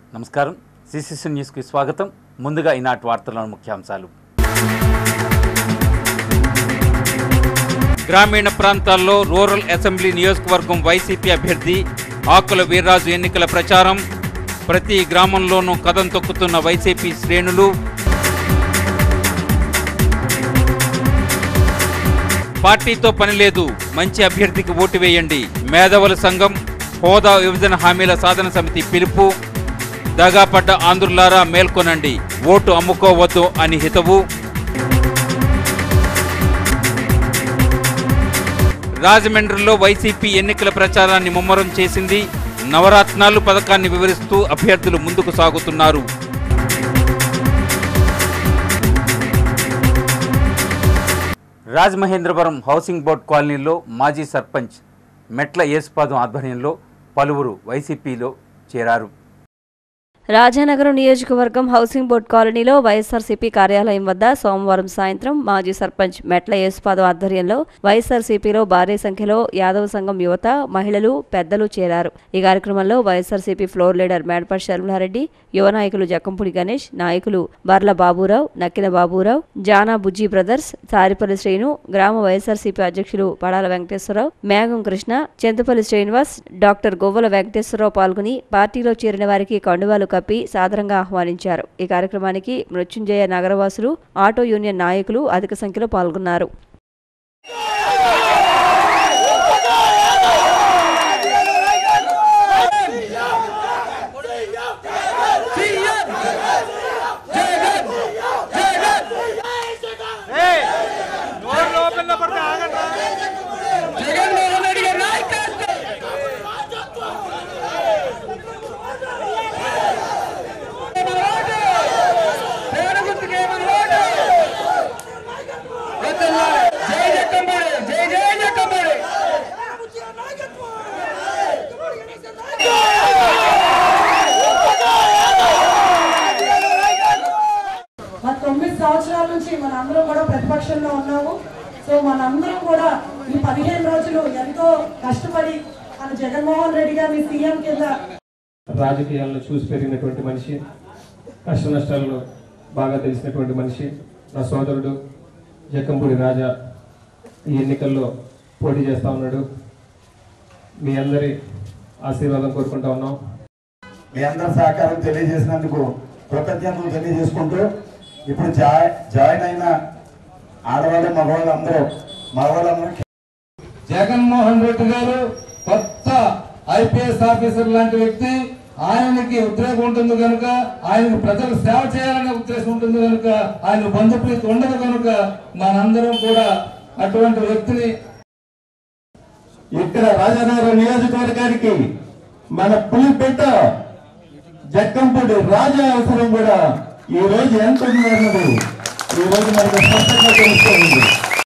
నమస్కారం సిసిసి న్యూస్కి స్వాగతం ముందుగా ఈనాటి వార్తల్లోని ముఖ్యాంశాలు గ్రామీణ ప్రాంతాల్లో రూరల్ అసెంబ్లీ నియోజకవర్గం వైసీపీ అభ్యర్థి ఆకుల వీర్రాజు ఎన్నికల ప్రచారం ప్రతి గ్రామంలోనూ కదం తొక్కుతున్న వైసీపీ శ్రేణులు పార్టీతో పని లేదు మంచి అభ్యర్థికి ఓటు వేయండి మేధావుల సంఘం హోదా విభజన హామీల సాధన సమితి పిలుపు దగాపడ్డ ఆంధ్రులారా మేల్కొనండి ఓటు అమ్ముకోవద్దు అని హితవు రాజమండ్రిలో వైసీపీ ఎన్నికల ప్రచారాన్ని ముమ్మరం చేసింది నవరత్నాలు పథకాన్ని వివరిస్తూ అభ్యర్థులు ముందుకు సాగుతున్నారు రాజమహేంద్రవరం హౌసింగ్ బోర్డ్ కాలనీలో మాజీ సర్పంచ్ మెట్ల యేసుపాదం ఆధ్వర్యంలో పలువురు వైసీపీలో చేరారు రాజానగరం నియోజకవర్గం హౌసింగ్ బోర్డు కాలనీలో వైఎస్ఆర్సీపీ కార్యాలయం వద్ద సోమవారం సాయంత్రం మాజీ సర్పంచ్ మెట్ల యేసుపాదం ఆధ్వర్యంలో వైఎస్ఆర్సీపీలో భారీ సంఖ్యలో యాదవ సంఘం యువత మహిళలు పెద్దలు చేరారు ఈ కార్యక్రమంలో వైఎస్ఆర్సీపీ ఫ్లోర్ లీడర్ మేడపాటి శర్మలారెడ్డి యువ నాయకులు జక్కంపూడి గణేష్ నాయకులు బర్ల బాబురావు నక్కిన బాబురావు జానా బుజ్జి బ్రదర్స్ సారిపల్లి శ్రీను గ్రామ వైఎస్ఆర్సీపీ అధ్యక్షులు పడాల వెంకటేశ్వరరావు మేఘం కృష్ణ చింతపల్లి శ్రీనివాస్ డాక్టర్ గొవ్వల వెంకటేశ్వరరావు పాల్గొని పార్టీలో చేరిన వారికి కండువాలు కప్పి సాదరంగా ఆహ్వానించారు ఈ కార్యక్రమానికి మృత్యుంజయ నగరవాసులు ఆటో యూనియన్ నాయకులు అధిక సంఖ్యలో పాల్గొన్నారు జై జక్కమ్మడి జై జై జక్కమ్మడి మన తొమ్మిది సంవత్సరాల నుంచి మన అందరం కూడా ప్రతిపక్షంలో ఉన్నాము సో మనందరం కూడా ఈ పదిహేను రోజులు ఎంతో కష్టపడి మన జగన్మోహన్ రెడ్డి గారిని సీఎం కింద రాజకీయాలను చూసి పెరిగినటువంటి మనిషి కష్ట నష్టాలను బాగా తెలిసినటువంటి మనిషి నా సోదరుడు జక్కంపూడి రాజా ఈ ఎన్నికల్లో పోటీ చేస్తా ఉన్నాడు మీ అందరి ఆశీర్వాదం కోరుకుంటా ఉన్నాం మీ అందరి సహకారం తెలియజేసినందుకు కృతజ్ఞతలు తెలియజేసుకుంటూ ఇప్పుడు జాయ్ జాయిన్ అయిన ఆడవాళ్ళు మగవాళ్ళు అందరూ మగవాళ్ళందరూ జగన్మోహన్ రెడ్డి గారు కొత్త ఐపీఎస్ ఆఫీసర్ లాంటి వ్యక్తి ఆయనకి ఉద్రేకం ఉంటుంది కనుక ఆయనకు ప్రజలకు సేవ చేయాలనే ఉద్దేశం ఉంటుంది కనుక ఆయన బంధుప్రీతి ఉండదు కనుక మనందరం కూడా అటువంటి వ్యక్తిని ఇక్కడ రాజానగరం నియోజకవర్గానికి మన పులిపెట్ట జక్కంపూడి రాజా అవసరం కూడా ఈ రోజు ఎంత ఉంది అన్నది ఈ రోజు మనకు స్పష్టంగా తెలుస్తుంది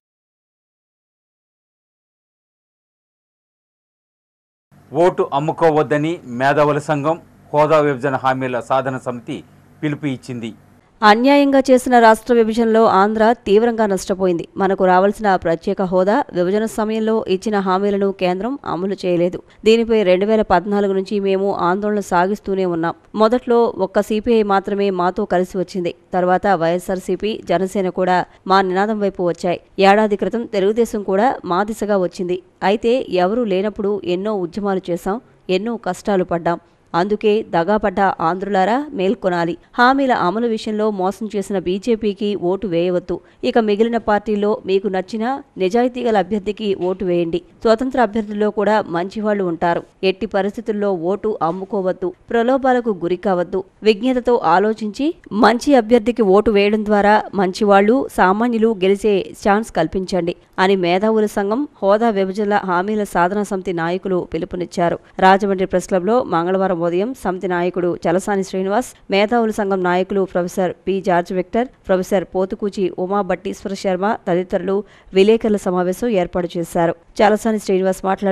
ఓటు అమ్ముకోవద్దని మేధావుల సంఘం హోదా విభజన హామీల సాధన సమితి పిలుపు ఇచ్చింది అన్యాయంగా చేసిన రాష్ట్ర విభజనలో ఆంధ్ర తీవ్రంగా నష్టపోయింది మనకు రావాల్సిన ప్రత్యేక హోదా విభజన సమయంలో ఇచ్చిన హామీలను కేంద్రం అమలు చేయలేదు దీనిపై రెండు వేల పద్నాలుగు నుంచి మేము ఆందోళన సాగిస్తూనే ఉన్నాం మొదట్లో ఒక్క సిపిఐ మాత్రమే మాతో కలిసి వచ్చింది తర్వాత వైఎస్ఆర్సీపీ జనసేన కూడా మా నినాదం వైపు వచ్చాయి ఏడాది క్రితం తెలుగుదేశం కూడా మా దిశగా వచ్చింది అయితే ఎవరూ లేనప్పుడు ఎన్నో ఉద్యమాలు చేశాం ఎన్నో కష్టాలు పడ్డాం అందుకే దగాపడ్డ ఆంధ్రులారా మేల్కొనాలి హామీల అమలు విషయంలో మోసం చేసిన బీజేపీకి ఓటు వేయవద్దు ఇక మిగిలిన పార్టీల్లో మీకు నచ్చిన నిజాయితీ గల అభ్యర్థికి ఓటు వేయండి స్వతంత్ర అభ్యర్థుల్లో కూడా మంచివాళ్లు ఉంటారు ఎట్టి పరిస్థితుల్లో ఓటు అమ్ముకోవద్దు ప్రలోభాలకు గురి కావద్దు విజ్ఞతతో ఆలోచించి మంచి అభ్యర్థికి ఓటు వేయడం ద్వారా మంచివాళ్లు సామాన్యులు గెలిచే ఛాన్స్ కల్పించండి అని మేధావుల సంఘం హోదా విభజన హామీల సాధనా సమితి నాయకులు పిలుపునిచ్చారు రాజమండ్రి ప్రెస్ క్లబ్లో మంగళవారం ఉదయం సమితి నాయకుడు చలసాని శ్రీనివాస్ మేధావుల సంఘం నాయకులు professor P George Victor professor Potukuchi Uma Bhatteeswara Sharma తదితరులు విలేకరుల సమావేశం ఏర్పాటు చేశారు చలసాని శ్రీనివాస్ మాట్లాడుతూ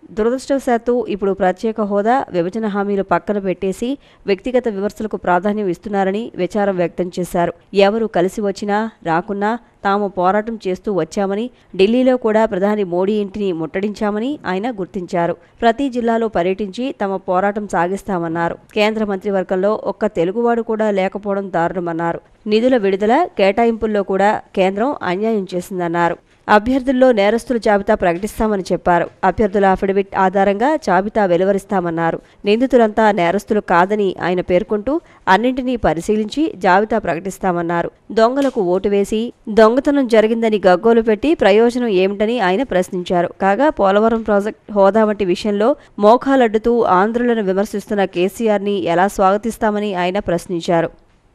దురదృష్టవశాత్తు ఇప్పుడు ప్రత్యేక హోదా విభజన హామీలు పక్కన పెట్టేసి వ్యక్తిగత విమర్శలకు ప్రాధాన్యం ఇస్తున్నారని విచారం వ్యక్తం చేశారు ఎవరు కలిసి వచ్చినా రాకున్నా తాము పోరాటం చేస్తూ వచ్చామని ఢిల్లీలో కూడా ప్రధాని మోడీ ఇంటిని ముట్టడించామని ఆయన గుర్తించారు ప్రతి జిల్లాలో పర్యటించి తమ పోరాటం సాగిస్తామన్నారు కేంద్ర మంత్రివర్గంలో ఒక్క తెలుగువాడు కూడా లేకపోవడం దారుణమన్నారు నిధుల విడుదల కేటాయింపుల్లో కూడా కేంద్రం అన్యాయం చేసిందన్నారు అభ్యర్థుల్లో నేరస్తుల జాబితా ప్రకటిస్తామని చెప్పారు అభ్యర్థుల అఫిడవిట్ ఆధారంగా జాబితా వెలువరిస్తామన్నారు నిందితులంతా నేరస్తులు కాదని ఆయన పేర్కొంటూ అన్నింటినీ పరిశీలించి జాబితా ప్రకటిస్తామన్నారు దొంగలకు ఓటు వేసి దొంగతనం జరిగిందని గగ్గోలు పెట్టి ప్రయోజనం ఏమిటని ఆయన ప్రశ్నించారు కాగా పోలవరం ప్రాజెక్ట్ హోదా వంటి విషయంలో మోకాలడ్డుతూ ఆంధ్రులను విమర్శిస్తున్న కేసీఆర్ని ఎలా స్వాగతిస్తామని ఆయన ప్రశ్నించారు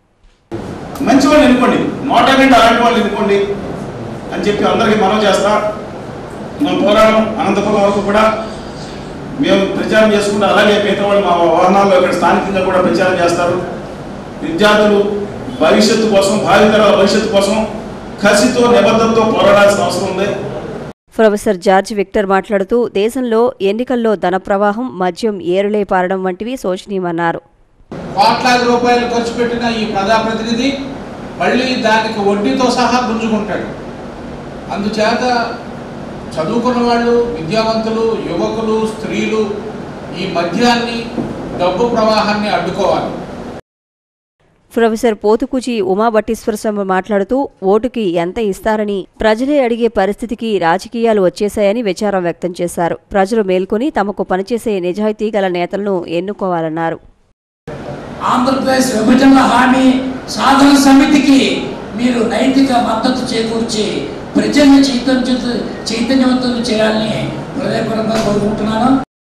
మంచి వాళ్ళు ఎన్నుకోండి నోట కంటే అలాంటి వాళ్ళు ఎన్నుకోండి అని చెప్పి అందరికీ మనం చేస్తా మన పోరాటం అనంతపురం వరకు కూడా మేము ప్రచారం చేసుకుంటూ అలాగే మిగతా వాళ్ళు మా వాహనాల్లో ఇక్కడ స్థానికంగా కూడా ప్రచారం చేస్తారు విద్యార్థులు భవిష్యత్తు కోసం భావితరాల భవిష్యత్తు కోసం కసితో నిబద్ధతతో పోరాడాల్సిన అవసరం ఉంది ప్రొఫెసర్ జార్జ్ విక్టర్ మాట్లాడుతూ దేశంలో ఎన్నికల్లో ధన ప్రవాహం మద్యం ఏరులే పారడం వంటివి శోచనీయమన్నారు కోట్లాది రూపాయలు ఖర్చు పెట్టిన ఈ ప్రజాప్రతినిధి మళ్ళీ దానికి వడ్డీతో సహా గుంజుకుంటాడు అందుచేత చదువుకున్న వాళ్ళు విద్యావంతులు యువకులు స్త్రీలు ఈ మద్యాన్ని డబ్బు ప్రవాహాన్ని అడ్డుకోవాలి ప్రొఫెసర్ పోతుకూచి ఉమాభట్టీశ్వర స్వామి మాట్లాడుతూ ఓటుకి ఎంత ఇస్తారని ప్రజలే అడిగే పరిస్థితికి రాజకీయాలు వచ్చేశాయని విచారం వ్యక్తం చేశారు ప్రజలు మేల్కొని తమకు పనిచేసే నిజాయితీ గల నేతలను ఎన్నుకోవాలన్నారు ఆంధ్రప్రదేశ్ విభజన హామీ సాధన సమితికి మీరు నైతిక మద్దతు చేకూర్చి ప్రజల్ని చైతన్య చైతన్యవంతులు చేయాలని హృదయపూర్వకంగా కోరుకుంటున్నాను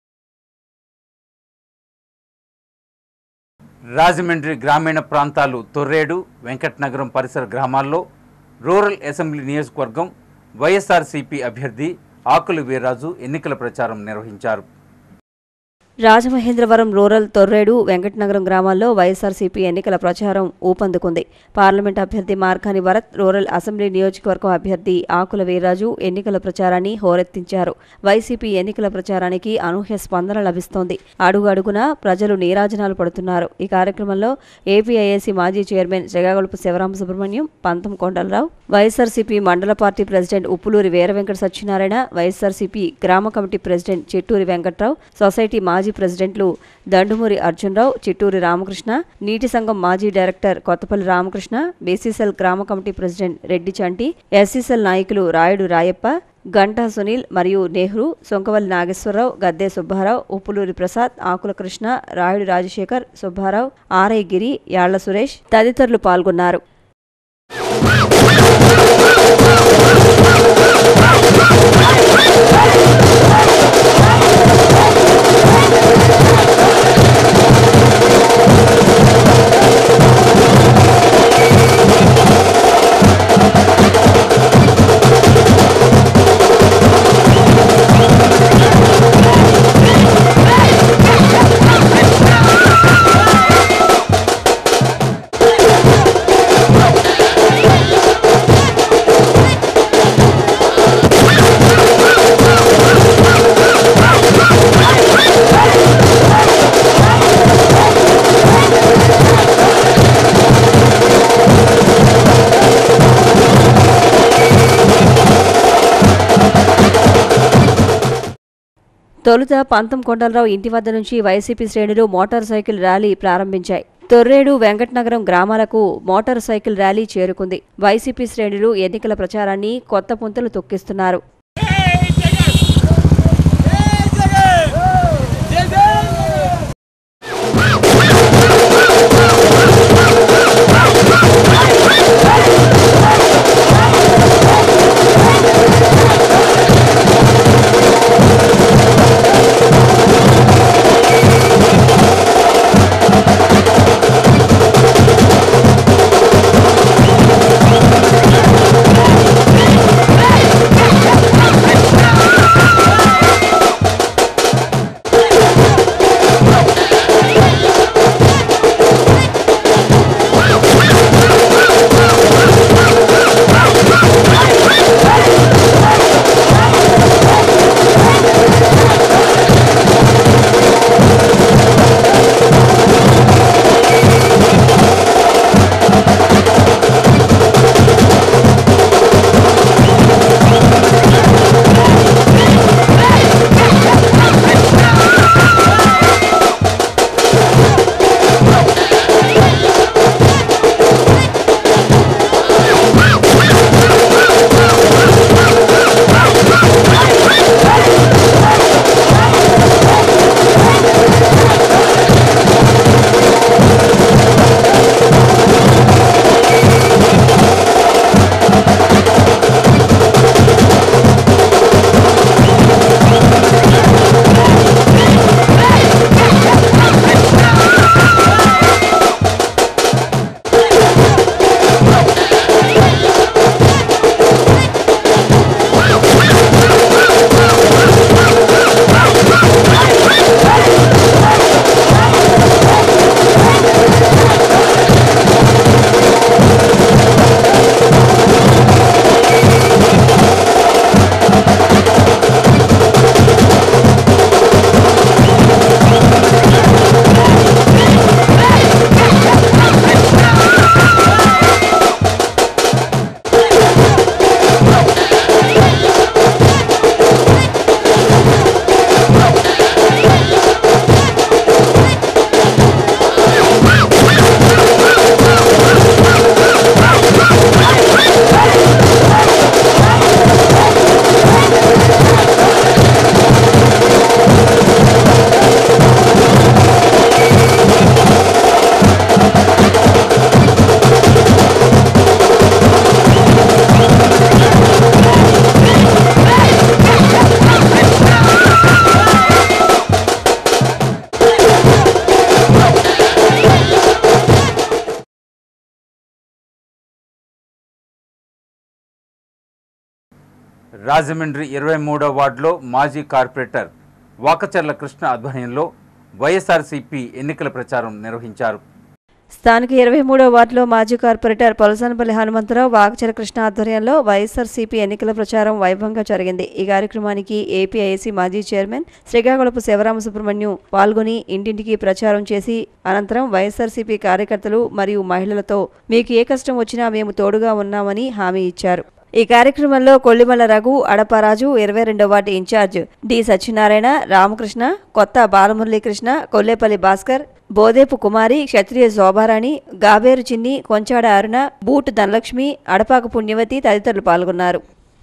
రాజమండ్రి గ్రామీణ ప్రాంతాలు తొర్రేడు వెంకటనగరం పరిసర గ్రామాల్లో రూరల్ అసెంబ్లీ నియోజకవర్గం వైఎస్ఆర్సీపీ అభ్యర్థి ఆకులు వీర్రాజు ఎన్నికల ప్రచారం నిర్వహించారు రాజమహేంద్రవరం రూరల్ తొర్రేడు వెంకటనగరం గ్రామాల్లో వైఎస్ఆర్సీపీ ఎన్నికల ప్రచారం ఊపందుకుంది పార్లమెంట్ అభ్యర్థి మార్కాని భరత్ రూరల్ అసెంబ్లీ నియోజకవర్గం అభ్యర్థి ఆకుల వీర్రాజు ఎన్నికల ప్రచారాన్ని హోరెత్తించారు వైసీపీ ఎన్నికల ప్రచారానికి అనూహ్య స్పందన లభిస్తోంది అడుగు అడుగునా ప్రజలు నీరాజనాలు పడుతున్నారు ఈ కార్యక్రమంలో ఏపీఐఏసీ మాజీ చైర్మన్ జగాగొలుపు శివరామ సుబ్రహ్మణ్యం పంతం కొండలరావు వైఎస్ఆర్సీపీ మండల పార్టీ ప్రెసిడెంట్ ఉప్పులూరి వీర వెంకట సత్యనారాయణ వైఎస్ఆర్సీపీ గ్రామ committee president Chitturi Venkatrao society మాజీ ప్రెసిడెంట్లు దండుమూరి అర్జునరావు చిట్టూరి రామకృష్ణ నీటి సంఘం మాజీ డైరెక్టర్ కొత్తపల్లి రామకృష్ణ బీసీసీఎల్ గ్రామ committee president Reddy Chanti SCCL నాయకులు రాయుడు రాయప్ప గంటా సునీల్ మరియు నెహ్రూ సొంకవల్లి నాగేశ్వరరావు గద్దే సుబ్బారావు ఉప్పులూరి ప్రసాద్ ఆకుల కృష్ణ రాయుడు రాజశేఖర్ సుబ్బారావు ఆర్ఐ గిరి యాళ్ల సురేష్ తదితరులు పాల్గొన్నారు తొలుత పంతం కొండలరావు ఇంటి వద్ద నుంచి వైసీపీ శ్రేణులు మోటార్ సైకిల్ ర్యాలీ ప్రారంభించాయి తొర్రేడు వెంకటనగరం గ్రామాలకు మోటార్ సైకిల్ ర్యాలీ చేరుకుంది వైసీపీ శ్రేణులు ఎన్నికల ప్రచారాన్ని కొత్త పుంతలు తొక్కిస్తున్నారు Hey! రాజమండ్రి ఇరవై మూడో వార్డులో మాజీ కార్పొరేటర్ వాకచర్ల కృష్ణ ఆధ్వర్యంలో వైఎస్ఆర్సీపీ ఎన్నికల ప్రచారం నిర్వహించారు స్థానిక ఇరవై మూడో వార్డులో మాజీ కార్పొరేటర్ పొలసానపల్లి హనుమంతరావు వాకచర కృష్ణ ఆధ్వర్యంలో వైఎస్ఆర్సీపీ ఎన్నికల ప్రచారం వైభవంగా జరిగింది ఈ కార్యక్రమానికి ఏపీఐసీ మాజీ చైర్మన్ శ్రీకాకుళపు శివరామ సుబ్రహ్మణ్యం పాల్గొని ఇంటింటికి ప్రచారం చేసి అనంతరం వైఎస్ఆర్సీపీ కార్యకర్తలు మరియు మహిళలతో మీకు ఏ కష్టం వచ్చినా మేము తోడుగా ఉన్నామని హామీ ఇచ్చారు ఈ కార్యక్రమంలో కొల్లిమల్ల రఘు అడపరాజు ఇరవై రెండో ward incharge D Satyanarayana Ramakrishna Kotha Balamuralikrishna కొల్లేపల్లి Bhaskar బోదేపు కుమారి క్షత్రియ శోభారాణి గాబేరు చిన్ని కొంచాడ అరుణ బూట్ ధనలక్ష్మి అడపాక పుణ్యవతి తదితరులు పాల్గొన్నారు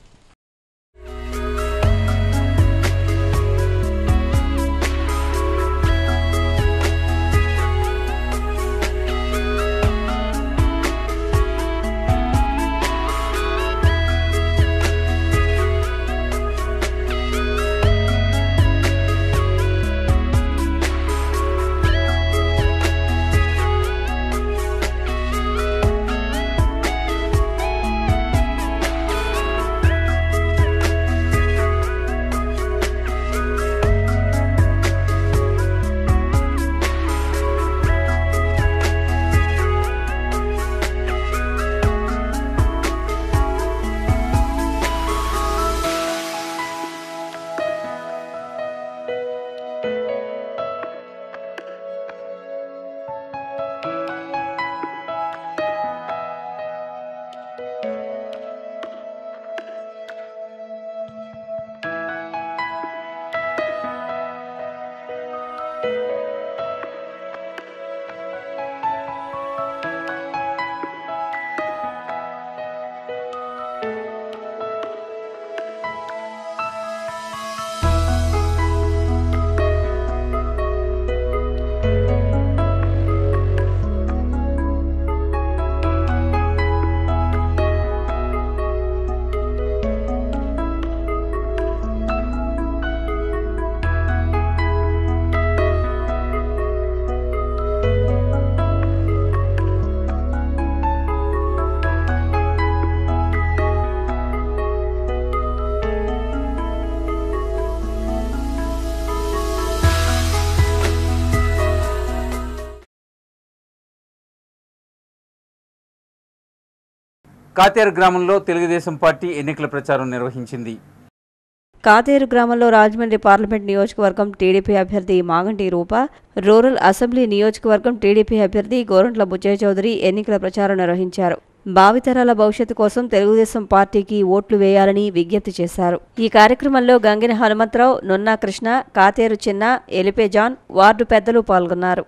కాతేరు గ్రామంలో తెలుగుదేశం పార్టీ ఎన్నికల ప్రచారం నిర్వహించింది కాతేరు గ్రామంలో రాజమండ్రి పార్లమెంట్ నియోజకవర్గం టీడీపీ అభ్యర్థి మాగంటి రూప రూరల్ అసెంబ్లీ నియోజకవర్గం టీడీపీ అభ్యర్థి గోరంట్ల బుచ్చయ్య చౌదరి ఎన్నికల ప్రచారం నిర్వహించారు భావితరాల భవిష్యత్తు కోసం తెలుగుదేశం పార్టీకి ఓట్లు వేయాలని విజ్ఞప్తి చేశారు ఈ కార్యక్రమంలో గంగిన హనుమంతరావు నున్నా కృష్ణ కాతేరు చిన్న ఎలిపే జాన్ వార్డు పెద్దలు పాల్గొన్నారు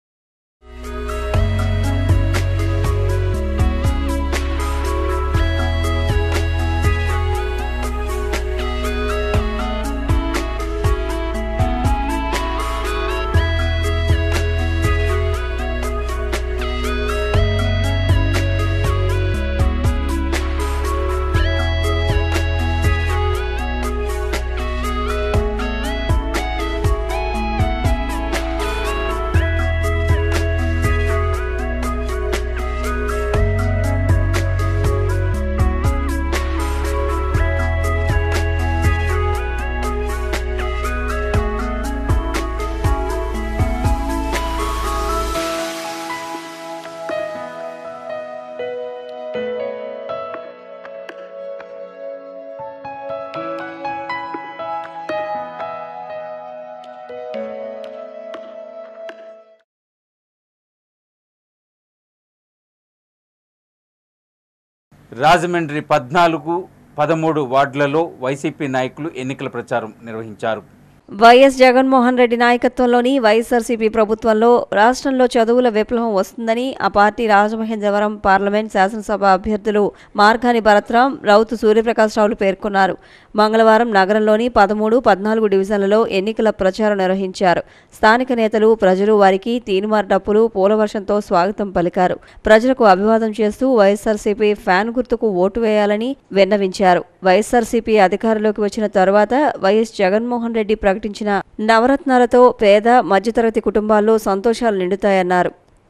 రాజమండ్రి పద్నాలుగు పదమూడు వార్డులలో వైసీపీ నాయకులు ఎన్నికల ప్రచారం నిర్వహించారు వైఎస్ జగన్మోహన్ రెడ్డి నాయకత్వంలోని వైఎస్ఆర్సీపీ ప్రభుత్వంలో రాష్ట్రంలో చదువుల విప్లవం వస్తుందని ఆ పార్టీ రాజమహేంద్రవరం పార్లమెంట్ శాసనసభ అభ్యర్థులు మార్గాని భరత్రాం రౌతు సూర్యప్రకాశ్రావులు పేర్కొన్నారు మంగళవారం నగరంలోని పదమూడు పద్నాలుగు డివిజన్లలో ఎన్నికల ప్రచారం నిర్వహించారు స్థానిక నేతలు ప్రజలు వారికి తీన్మార్ డప్పులు పూలవర్షంతో స్వాగతం పలికారు ప్రజలకు అభివాదం చేస్తూ వైఎస్ఆర్సీపీ ఫ్యాన్ గుర్తుకు ఓటు వేయాలని విన్నవించారు వైఎస్ఆర్సీపీ అధికారంలోకి వచ్చిన తరువాత వైఎస్ జగన్మోహన్ రెడ్డి ప్రకటించిన నవరత్నాలతో పేద మధ్యతరగతి కుటుంబాల్లో సంతోషాలు నిండుతాయన్నారు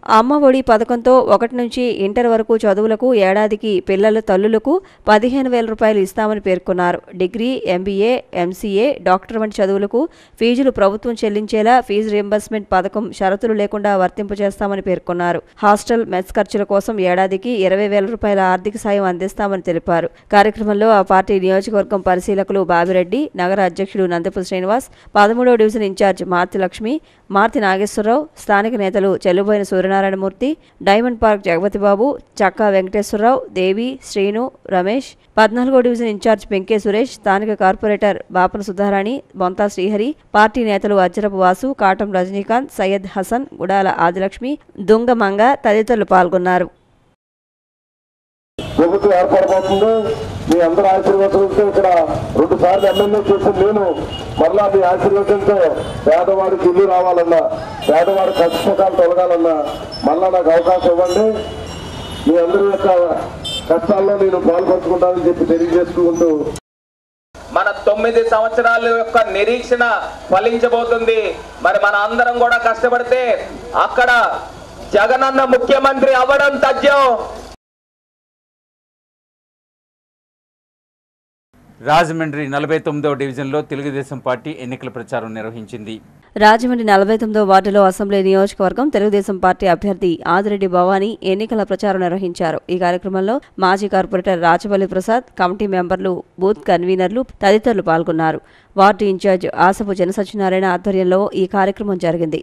అమ్మ ఒడి పథకంతో ఒకటి నుంచి ఇంటర్ వరకు చదువులకు ఏడాదికి పిల్లల తల్లులకు పదిహేను వేల రూపాయలు ఇస్తామని పేర్కొన్నారు డిగ్రీ ఎంబీఏ ఎంసీఏ డాక్టర్ వంటి చదువులకు ఫీజులు ప్రభుత్వం చెల్లించేలా ఫీజు రియంబర్స్మెంట్ పథకం షరతులు లేకుండా వర్తింపజేస్తామని పేర్కొన్నారు హాస్టల్ మెస్ ఖర్చుల కోసం ఏడాదికి ఇరవై వేల రూపాయల ఆర్థిక సాయం అందిస్తామని తెలిపారు కార్యక్రమంలో ఆ పార్టీ నియోజకవర్గం పరిశీలకులు బాబిరెడ్డి నగర అధ్యక్షుడు నందపు శ్రీనివాస్ పదమూడవ డివిజన్ ఇన్ఛార్జ్ మార్తి లక్ష్మి మార్తి నాగేశ్వరరావు స్థానిక నేతలు చెల్లుబోయిన సూర్యనారాయణమూర్తి డైమండ్ పార్క్ జగపతిబాబు చక్కా వెంకటేశ్వరరావు దేవి శ్రీను రమేష్ పద్నాలుగో డివిజన్ ఇన్ఛార్జ్ పెంకే సురేష్ స్థానిక కార్పొరేటర్ బాపన సుధారాణి బొంతా శ్రీహరి పార్టీ నేతలు అజ్జరపు వాసు కాటం రజనీకాంత్ సయ్యద్ హసన్ గుడాల ఆదిలక్ష్మి దుంగమంగ తదితరులు పాల్గొన్నారు ప్రభుత్వం ఏర్పడబోతుంది మీ అందరి ఆశీర్వాదంతో ఇక్కడ రెండు సార్లు ఎమ్మెల్యే చేసిన నేను మళ్ళా మీ ఆశీర్వాదంతో పేదవాడికి ఇల్లు రావాలన్నా పేదవాడి కష్టకాలు తొలగాలన్నా మళ్ళా నాకు అవకాశం ఇవ్వండి మీ అందరి యొక్క కష్టాల్లో నేను పాల్పంచుకుంటానని చెప్పి తెలియజేసుకుంటూ మన తొమ్మిది సంవత్సరాల యొక్క నిరీక్షణ ఫలించబోతుంది మరి మన అందరం కూడా కష్టపడితే అక్కడ జగనన్న ముఖ్యమంత్రి అవ్వడం తథ్యం రాజమండ్రి నలభై తొమ్మిదవ డివిజన్లో తెలుగుదేశం పార్టీ ఎన్నికల ప్రచారం నిర్వహించింది రాజమండ్రి నలభై తొమ్మిదో వార్డులో అసెంబ్లీ నియోజకవర్గం తెలుగుదేశం పార్టీ అభ్యర్థి ఆదిరెడ్డి భవానీ ఎన్నికల ప్రచారం నిర్వహించారు ఈ కార్యక్రమంలో మాజీ కార్పొరేటర్ రాచపల్లి ప్రసాద్ కమిటీ మెంబర్లు బూత్ కన్వీనర్లు తదితరులు పాల్గొన్నారు వార్డు ఇన్ఛార్జ్ ఆసపు జనసత్యనారాయణ ఆధ్వర్యంలో ఈ కార్యక్రమం జరిగింది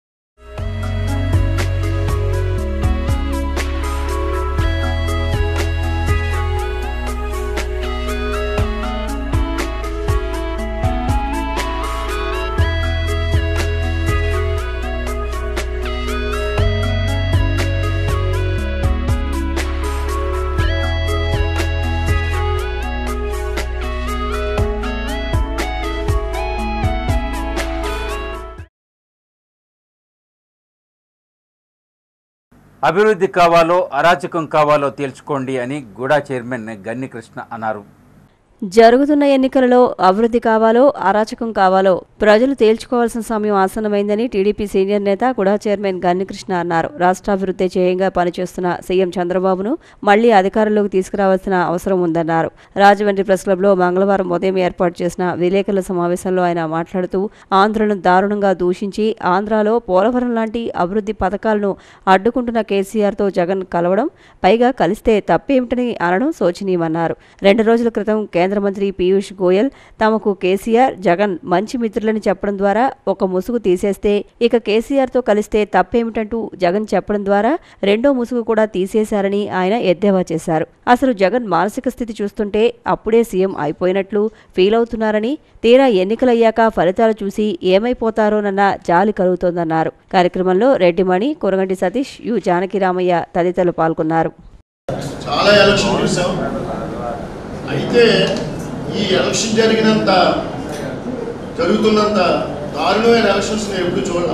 అభివృద్ధి కావాలో అరాచకం కావాలో తేల్చుకోండి అని గూడా చైర్మన్ గన్ని కృష్ణ అన్నారు జరుగుతున్న ఎన్నికలలో అభివృద్ధి కావాలో అరాచకం కావాలో ప్రజలు తేల్చుకోవాల్సిన సమయం ఆసన్నమైందని టీడీపీ సీనియర్ నేత కూడా చైర్మన్ గన్నికృష్ణ అన్నారు రాష్ట్రాభివృద్ధి చేయంగా పనిచేస్తున్న సీఎం చంద్రబాబును మళ్లీ అధికారంలోకి తీసుకురావాల్సిన అవసరం ఉందన్నారు రాజమండ్రి ప్రెస్ క్లబ్లో మంగళవారం ఉదయం ఏర్పాటు చేసిన విలేకరుల సమావేశంలో ఆయన మాట్లాడుతూ ఆంధ్రను దారుణంగా దూషించి ఆంధ్రాలో పోలవరం లాంటి అభివృద్ధి పథకాలను అడ్డుకుంటున్న కేసీఆర్తో జగన్ కలవడం పైగా కలిస్తే తప్పేమిటని అనడం శోచనీయమన్నారు రెండు రోజుల క్రితం కేంద్ర మంత్రి పీయూష్ గోయల్ తమకు కేసీఆర్ జగన్ మంచి మిత్రులని చెప్పడం ద్వారా ఒక ముసుగు తీసేస్తే ఇక కేసీఆర్తో కలిస్తే తప్పేమిటంటూ జగన్ చెప్పడం ద్వారా రెండో ముసుగు కూడా తీసేశారని ఆయన ఎద్దేవా చేశారు అసలు జగన్ మానసిక స్థితి చూస్తుంటే అప్పుడే సీఎం అయిపోయినట్లు ఫీల్ అవుతున్నారని తీరా ఎన్నికలయ్యాక ఫలితాలు చూసి ఏమైపోతారోనన్న జాలి కలుగుతోందన్నారు కార్యక్రమంలో రెడ్డిమణి కురగంటి సతీష్ యు జానకిరామయ్య తదితరులు పాల్గొన్నారు చాలా ఎలక్షన్ చూసాం అయితే ఈ ఎలక్షన్ జరిగినంత జరుగుతున్నంత దారుణమైన ఎలక్షన్స్ నేను ఎప్పుడు చూడాల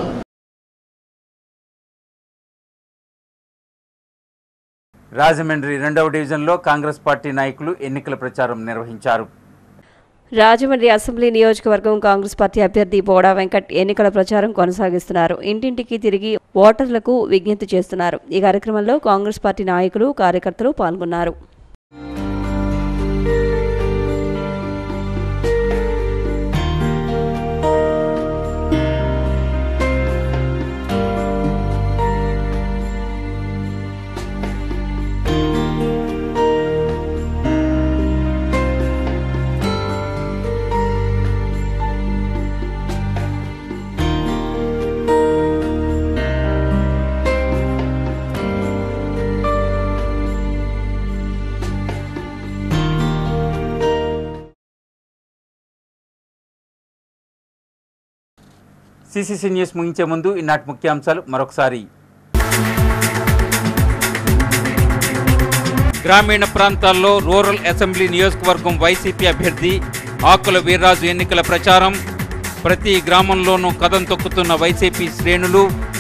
రాజమండ్రి రెండవ డివిజన్లో కాంగ్రెస్ పార్టీ నాయకులు ఎన్నికల ప్రచారం నిర్వహించారు రాజమండ్రి అసెంబ్లీ నియోజకవర్గం కాంగ్రెస్ పార్టీ అభ్యర్థి బోడా వెంకట్ ఎన్నికల ప్రచారం కొనసాగిస్తున్నారు ఇంటింటికి తిరిగి ఓటర్లకు విజ్ఞప్తి చేస్తున్నారు ఈ కార్యక్రమంలో కాంగ్రెస్ పార్టీ నాయకులు కార్యకర్తలు పాల్గొన్నారు సిసిసి న్యూస్ ముగించే ముందు ఈనాటి ముఖ్యాంశాలు మరొకసారి గ్రామీణ ప్రాంతాల్లో రూరల్ అసెంబ్లీ నియోజకవర్గం వైసీపీ అభ్యర్థి ఆకుల వీర్రాజు ఎన్నికల ప్రచారం ప్రతి గ్రామంలోనూ కదం తొక్కుతున్న వైసీపీ శ్రేణులు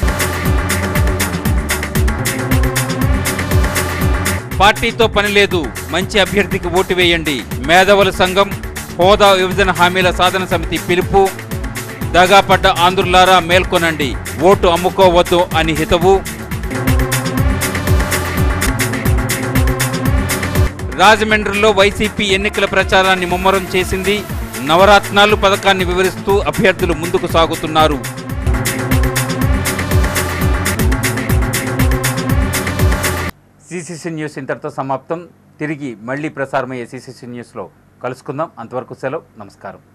పార్టీతో పని లేదు మంచి అభ్యర్థికి ఓటు వేయండి మేధావుల సంఘం హోదా విభజన హామీల సాధన సమితి పిలుపు దగాపడ్డ ఆంధ్రులారా మేల్కొనండి ఓటు అమ్ముకోవద్దు అని హితవు రాజమండ్రిలో వైసీపీ ఎన్నికల ప్రచారాన్ని ముమ్మరం చేసింది నవరత్నాలు పథకాన్ని వివరిస్తూ అభ్యర్థులు ముందుకు సాగుతున్నారు సిసిసి న్యూస్ ఇంతటితో సమాప్తం తిరిగి మళ్ళీ ప్రసారమయ్యే సిసిసి న్యూస్లో కలుసుకుందాం అంతవరకు సెలవు నమస్కారం